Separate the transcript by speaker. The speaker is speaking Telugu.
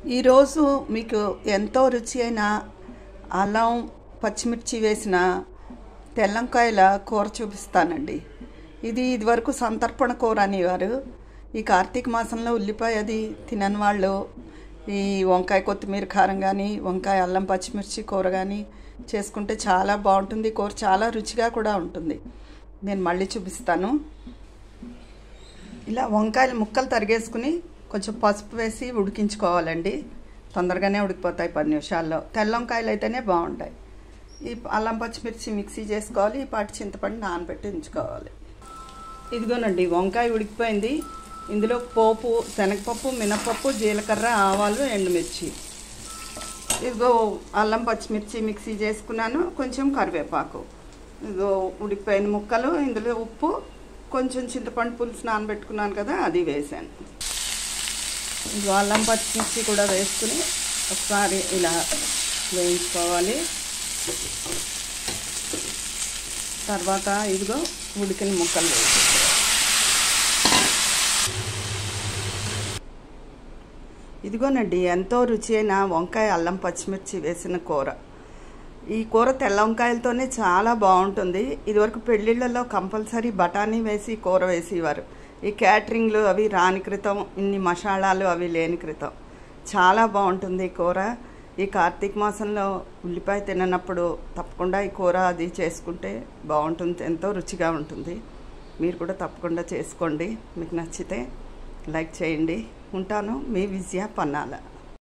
Speaker 1: ఈరోజు మీకు ఎంతో రుచి అయిన అల్లం పచ్చిమిర్చి వేసిన తెల్లంకాయల కూర చూపిస్తానండి ఇది ఇదివరకు సంతర్పణ కూర అనేవారు ఈ కార్తీక మాసంలో ఉల్లిపాయ అది తినని వాళ్ళు ఈ వంకాయ కొత్తిమీర కారం కానీ వంకాయ అల్లం పచ్చిమిర్చి కూర కానీ చేసుకుంటే చాలా బాగుంటుంది కూర చాలా రుచిగా కూడా ఉంటుంది నేను మళ్ళీ చూపిస్తాను ఇలా వంకాయలు ముక్కలు తరిగేసుకుని కొంచెం పసుపు వేసి ఉడికించుకోవాలండి తొందరగానే ఉడికిపోతాయి పది నిమిషాల్లో తెల్ల వంకాయలు అయితేనే బాగుంటాయి ఈ అల్లం పచ్చిమిర్చి మిక్సీ చేసుకోవాలి ఈ పాటి చింతపండు నానబెట్టి ఉంచుకోవాలి ఇదిగోనండి వంకాయ ఉడికిపోయింది ఇందులో పోపు శనగపప్పు మినపప్పు జీలకర్ర ఆవాలు ఎండుమిర్చి ఇదిగో అల్లం పచ్చిమిర్చి మిక్సీ చేసుకున్నాను కొంచెం కరివేపాకు ఇదిగో ఉడికిపోయిన ముక్కలు ఇందులో ఉప్పు కొంచెం చింతపండు పులుసు నానబెట్టుకున్నాను కదా అది వేసాను ఇదిగో అల్లం పచ్చిమిర్చి కూడా వేసుకుని ఒకసారి ఇలా వేయించుకోవాలి తర్వాత ఇదిగో ఉడికిన ముక్కలు వేసి ఇదిగోనండి ఎంతో రుచి అయిన వంకాయ అల్లం పచ్చిమిర్చి వేసిన కూర ఈ కూర తెల్ల వంకాయలతోనే చాలా బాగుంటుంది ఇదివరకు పెళ్ళిళ్ళలో కంపల్సరీ బఠానీ వేసి కూర వేసేవారు ఈ క్యాటరింగ్లు అవి రాని క్రితం ఇన్ని మసాలాలు అవి లేని క్రితం చాలా బాగుంటుంది ఈ కూర ఈ కార్తీక మాసంలో ఉల్లిపాయ తిననప్పుడు తప్పకుండా ఈ కూర అది చేసుకుంటే బాగుంటుంది ఎంతో రుచిగా ఉంటుంది మీరు కూడా తప్పకుండా చేసుకోండి మీకు నచ్చితే లైక్ చేయండి ఉంటాను మీ విజయ పన్నాల